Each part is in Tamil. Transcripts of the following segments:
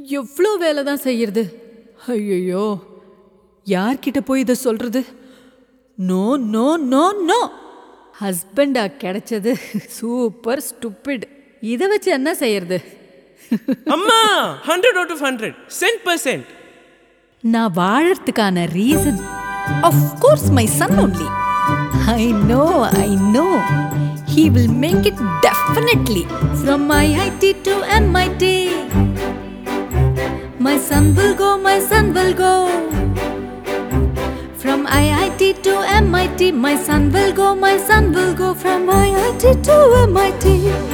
எவ்வளோ வேலை தான் செய்யறது ஐயோ யார்கிட்ட போய் இதை சொல்றது நோ நோ நோ நோ ஹஸ்பண்டா கிடைச்சது சூப்பர் ஸ்டூப்பிட் இதை வச்சு என்ன செய்யறது அம்மா hundred out of hundred cent percent நான் வாழறதுக்கான reason of course my son only I know I know he will make it definitely from my IIT to MIT my son will go my son will go From IIT to MIT, my son will go, my son will go from IIT to MIT.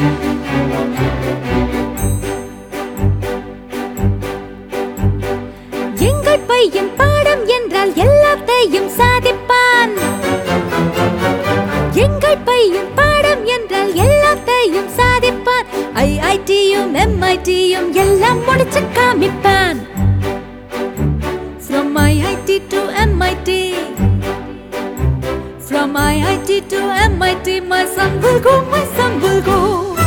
எங்கள் பையன் பாடம் என்றால் எல்லாத்தையும் சாதிப்பான் எங்கள் பையன் பாடம் என்றால் எல்லாத்தையும் சாதிப்பான் ஐஐடியும் எம்ஐடியும் எல்லாம் முடிச்சு காமிப்பான் From IIT to MIT From IIT to MIT My son will go, my son will go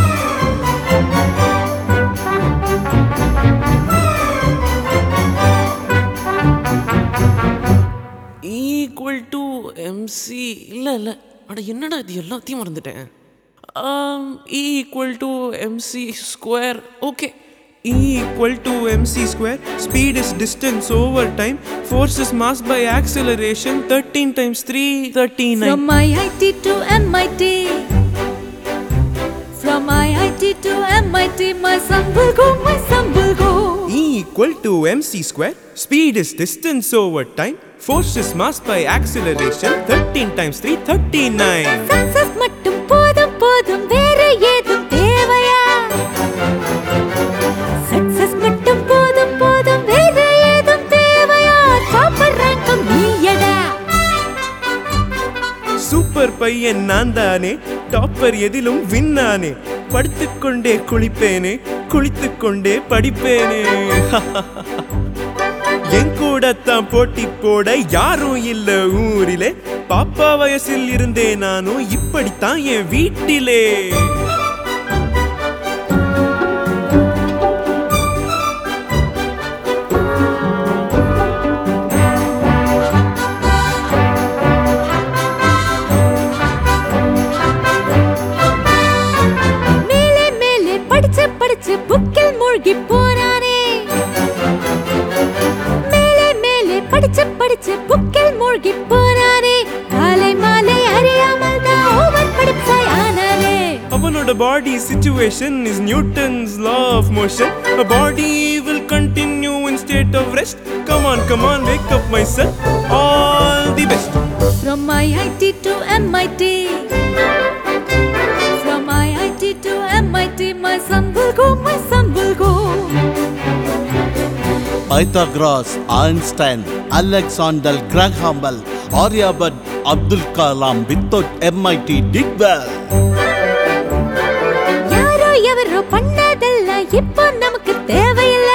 equal to MC இல்லை இல்லை அட என்னடா இது எல்லாத்தையும் மறந்துட்டேன் equal to MC square okay equal to mc square speed is distance over time force is mass by acceleration 13 times 3 39 From IIT to MIT From IIT to MIT My son will go, my son will go E equal to mc square speed is distance over time force is mass by acceleration 13 times 3 39 success மட்டும் போதும் போதும் வேற ஏதும் தேவையா சக்சஸ் மட்டும் போதும் போதும் வேற ஏதும் தேவையா டாப்பர் ரேங்கம் நீயடா சூப்பர் பையன் நான் தானே டாப்பர் எதிலும் வின்னானே படுத்துக்கொண்டே குளிப்பேனே குளித்துக்கொண்டே படிப்பேனே என் கூடத்தான் போட்டி போட யாரும் இல்ல ஊரிலே பாப்பா வயசில் இருந்தே நானும் இப்படித்தான் என் வீட்டிலே மேலே மேலே படிச்சு படிச்சு புக்கில் மூழ்கி போனானே மேலே மேலே படிச்சு படிச்சு புக்கில் மூழ்கி போனானே காலை மாலை அறியாமல் தான் ஓவர் படிப்பாய் ஆனானே அவனோட body situation is Newton's law of motion. A body will continue in state of rest. Come on, come on, wake up, my son. All the best. From IIT to MIT From IIT to MIT My son will go, my son will go Pythagoras Einstein Alexander Graham Bell Aryabhat Abdul Kalam without MIT did well யாரோ எவரோ பண்ணதெல்லாம் இப்போ நமக்கு தேவையில்லை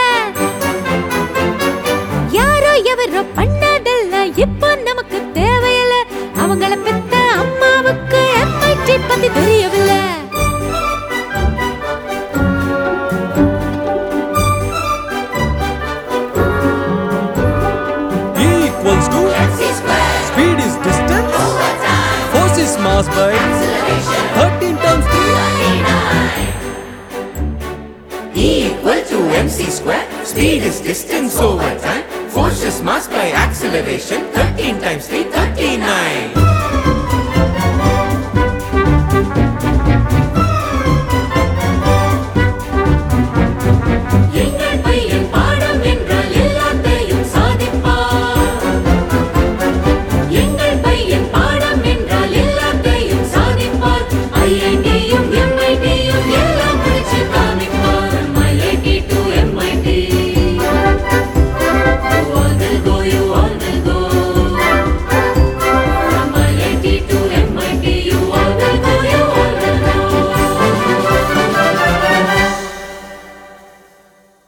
யாரோ எவரோ பண்ணதெல்லாம் இப்போ நமக்கு தேவையில்லை அவங்கள பெத்த அம்மாவுக்கு எம்ஐடி பத்தி தெரியவில்லை E equals to speed is distance force is mass by 13 times 3 E equal to mc square. Speed is distance over time. Force is mass by acceleration. 13 times 3, 39.